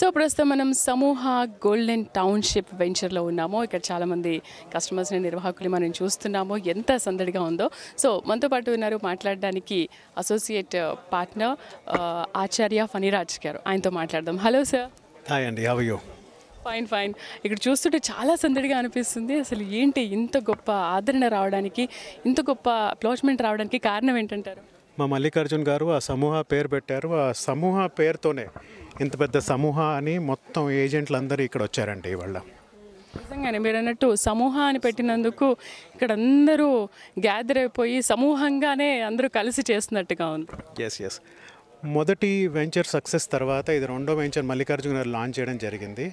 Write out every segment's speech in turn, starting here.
So ప్రస్తుతం మనం సమూహ గోల్డెన్ టౌన్షిప్ వెంచర్లో ఉన్నాము ఇక్కడ చాలామంది కస్టమర్స్ని నిర్వాహకులు మనం చూస్తున్నాము ఎంత సందడిగా ఉందో సో మనతో పాటు ఉన్నారు మాట్లాడడానికి అసోసియేట్ పార్ట్నర్ ఆచార్య ఫణిరాజ్ గారు ఆయనతో మాట్లాడదాం హలో సార్ హాయ్ అండి హవ్ యూ ఫైన్ ఫైన్ ఇక్కడ చూస్తుంటే చాలా సందడిగా అనిపిస్తుంది అసలు ఏంటి ఇంత గొప్ప ఆదరణ రావడానికి ఇంత గొప్ప అప్లాచ్మెంట్ రావడానికి కారణం ఏంటంటారు మా మల్లికార్జున్ గారు ఆ సమూహ పేరు పెట్టారు ఆ సమూహ పేరుతోనే ఇంత పెద్ద సమూహ అని మొత్తం ఏజెంట్లు అందరూ ఇక్కడ వచ్చారండి ఇవాళ నిజంగానే మీరు అన్నట్టు సమూహ అని పెట్టినందుకు ఇక్కడ అందరూ గ్యాదర్ అయిపోయి సమూహంగానే అందరూ కలిసి చేస్తున్నట్టుగా ఉంది ఎస్ ఎస్ మొదటి వెంచర్ సక్సెస్ తర్వాత ఇది రెండో వెంచర్ మల్లికార్జున్ గారు లాంచ్ చేయడం జరిగింది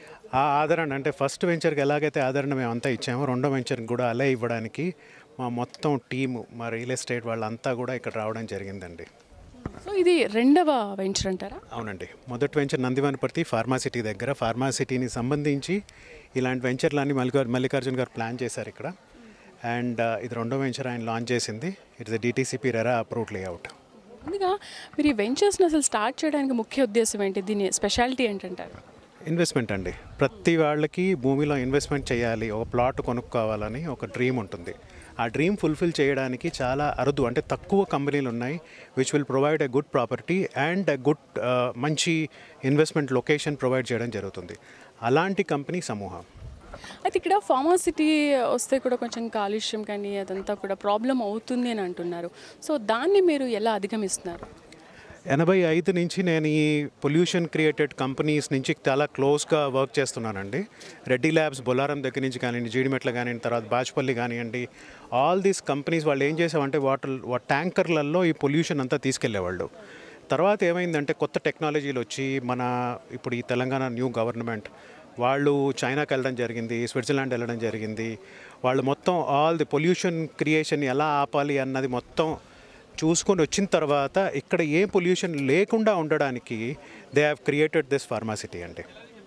ఆ ఆదరణ అంటే ఫస్ట్ వెంచర్కి ఎలాగైతే ఆదరణ మేము అంతా ఇచ్చామో రెండో వెంచర్కి కూడా అలా ఇవ్వడానికి మా మొత్తం టీము మా రియల్ ఎస్టేట్ వాళ్ళంతా కూడా ఇక్కడ రావడం జరిగిందండి సో ఇది రెండవ వెంచర్ అంటారా అవునండి మొదటి వెంచర్ నందివనపర్తి ఫార్మాసిటీ దగ్గర ఫార్మాసిటీని సంబంధించి ఇలాంటి వెంచర్లన్నీ మల్లికా మల్లికార్జున్ గారు ప్లాన్ చేశారు ఇక్కడ అండ్ ఇది రెండో వెంచర్ ఆయన లాంచ్ చేసింది it's DTCP RERA approved layout ముందుగా మీరు ఈ వెంచర్స్ని అసలు స్టార్ట్ చేయడానికి ముఖ్య ఉద్దేశం ఏంటి దీని స్పెషాలిటీ ఏంటంటారు ఇన్వెస్ట్మెంట్ అండి ప్రతి వాళ్ళకి భూమిలో ఇన్వెస్ట్మెంట్ చేయాలి ఒక ప్లాట్ కొనుక్కోవాలని ఒక డ్రీమ్ ఉంటుంది ఆ డ్రీమ్ ఫుల్ఫిల్ చేయడానికి చాలా అరుదు అంటే తక్కువ కంపెనీలు ఉన్నాయి which will provide a good property and a good మంచి ఇన్వెస్ట్మెంట్ లొకేషన్ ప్రొవైడ్ చేయడం జరుగుతుంది అలాంటి కంపెనీ సమూహం అయితే ఇక్కడ ఫార్మాసిటీ వస్తే కూడా కొంచెం కాలుష్యం కానీ అదంతా కూడా ప్రాబ్లం అవుతుంది అని అంటున్నారు సో దాన్ని మీరు ఎలా అధిగమిస్తున్నారు ఎనభై ఐదు నుంచి నేను ఈ పొల్యూషన్ క్రియేటెడ్ కంపెనీస్ నుంచి చాలా క్లోజ్గా వర్క్ చేస్తున్నానండి రెడ్డి ల్యాబ్స్ బొలారం దగ్గర నుంచి కానివ్వండి జీడిమెట్ల కానివ్వండి తర్వాత బాజ్పల్లి కానివ్వండి ఆల్ దీస్ కంపెనీస్ వాళ్ళు ఏం చేసామంటే వాటర్ ట్యాంకర్లలో ఈ పొల్యూషన్ అంతా తీసుకెళ్లేవాళ్ళు తర్వాత ఏమైందంటే కొత్త టెక్నాలజీలు వచ్చి మన ఇప్పుడు ఈ తెలంగాణ న్యూ గవర్నమెంట్ వాళ్ళు చైనాకి వెళ్ళడం జరిగింది స్విట్జర్లాండ్ వెళ్ళడం జరిగింది వాళ్ళు మొత్తం ఆల్ ది పొల్యూషన్ క్రియేషన్ ఎలా ఆపాలి అన్నది మొత్తం చూసుకొని వచ్చిన తర్వాత ఇక్కడ ఏ పొల్యూషన్ లేకుండా ఉండడానికి they have created this pharma city అండి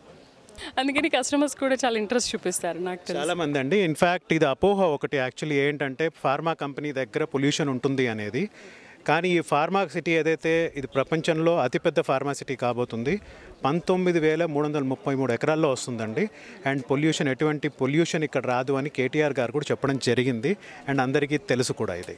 అందుకని కస్టమర్స్ కూడా చాలా ఇంట్రెస్ట్ చూపిస్తారు నాకు తెలిసి చాలా మంది అండి ఇన్ఫ్యాక్ట్ ఇది అపోహ ఒకటి యాక్చువల్లీ ఏంటంటే ఫార్మా కంపెనీ దగ్గర పొల్యూషన్ ఉంటుంది అనేది కానీ ఈ ఫార్మా సిటీ ఏదైతే ఇది ప్రపంచంలో అతిపెద్ద ఫార్మా సిటీ కాబోతుంది పంతొమ్మిది వేల మూడు వందల ముప్పై మూడు ఎకరాల్లో వస్తుందండి అండ్ పొల్యూషన్ ఎటువంటి పొల్యూషన్ ఇక్కడ రాదు అని కేటీఆర్ గారు కూడా చెప్పడం జరిగింది అండ్ అందరికీ తెలుసు కూడా ఇది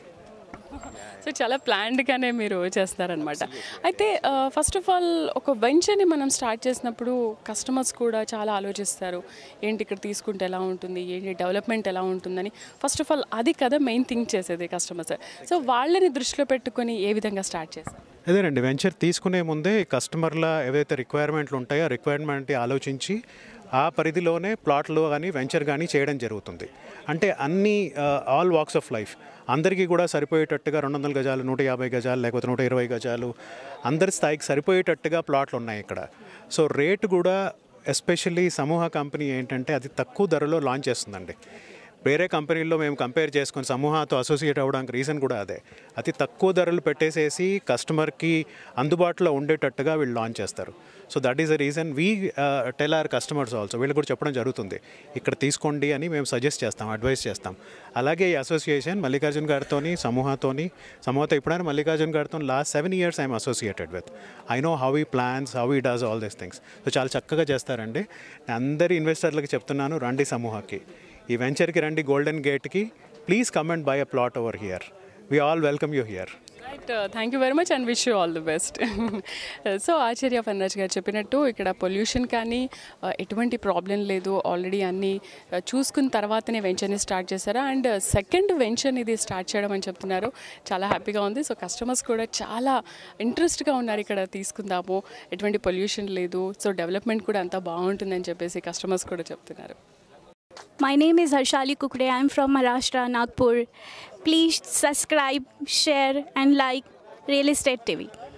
సో చాలా ప్లాన్డ్గానే మీరు చేస్తారనమాట అయితే ఫస్ట్ ఆఫ్ ఆల్ ఒక వెంచర్ని మనం స్టార్ట్ చేసినప్పుడు కస్టమర్స్ కూడా చాలా ఆలోచిస్తారు ఏంటి ఇక్కడ తీసుకుంటే ఎలా ఉంటుంది ఏంటి డెవలప్మెంట్ ఎలా ఉంటుందని ఫస్ట్ ఆఫ్ ఆల్ అది కదా మెయిన్ థింక్ చేసేది కస్టమర్స్ సో వాళ్ళని దృష్టిలో పెట్టుకొని ఏ విధంగా స్టార్ట్ చేస్తారు అదేనండి వెంచర్ తీసుకునే ముందే కస్టమర్ల ఏవైతే రిక్వైర్మెంట్లు ఉంటాయో ఆ రిక్వైర్మెంట్ ఆలోచించి ఆ పరిధిలోనే ప్లాట్లు కానీ వెంచర్ కానీ చేయడం జరుగుతుంది అంటే అన్ని ఆల్ వాక్స్ ఆఫ్ లైఫ్ అందరికీ కూడా సరిపోయేటట్టుగా రెండు వందల గజాలు నూట యాభై గజాలు లేకపోతే నూట ఇరవై గజాలు అందరి స్థాయికి సరిపోయేటట్టుగా ప్లాట్లు ఉన్నాయి ఇక్కడ సో రేటు కూడా ఎస్పెషల్లీ సమూహ కంపెనీ ఏంటంటే అది తక్కువ ధరలో లాంచ్ చేస్తుందండి వేరే కంపెనీల్లో మేము కంపేర్ చేసుకొని సమూహాతో అసోసియేట్ అవ్వడానికి రీజన్ కూడా అదే అతి తక్కువ ధరలు పెట్టేసేసి కస్టమర్కి అందుబాటులో ఉండేటట్టుగా వీళ్ళు లాంచ్ చేస్తారు so that is the reason we tell our customers also వీళ్ళు కూడా చెప్పడం జరుగుతుంది ఇక్కడ తీసుకోండి అని మేము సజెస్ట్ చేస్తాం అడ్వైస్ చేస్తాం అలాగే ఈ అసోసియేషన్ మల్లికార్జున్ గారితోని సమూహతోని సమూహతో ఇప్పుడైనా మల్లికార్జున్ గారితో last seven years I'm associated with I know how he plans how he does all these things so చాలా చక్కగా చేస్తారండి నేను అందరి ఇన్వెస్టర్లకు చెప్తున్నాను రండి సమూహకి ఈ వెంచర్కి రండి గోల్డెన్ గేట్కి please come and buy a plot over here we all welcome you here right thank you very much and wish you all the best so Acharya Phaniraj గారు చెప్పినట్టు ఇక్కడ పొల్యూషన్ కానీ uh, ఎటువంటి ప్రాబ్లం లేదు ఆల్రెడీ అన్నీ uh, చూసుకున్న తర్వాతనే వెంచర్ని స్టార్ట్ చేశారు అండ్ సెకండ్ వెంచర్ని ఇది స్టార్ట్ చేయడం అని చెప్తున్నారు చాలా హ్యాపీగా ఉంది సో కస్టమర్స్ కూడా చాలా ఇంట్రెస్ట్గా ఉన్నారు ఇక్కడ తీసుకుందాము ఎటువంటి పొల్యూషన్ లేదు సో డెవలప్మెంట్ కూడా అంతా బాగుంటుందని చెప్పేసి కస్టమర్స్ కూడా చెప్తున్నారు My name is Harshali Kukre. I'm from Maharashtra, Nagpur. Please subscribe, share, and like Real Estate TV.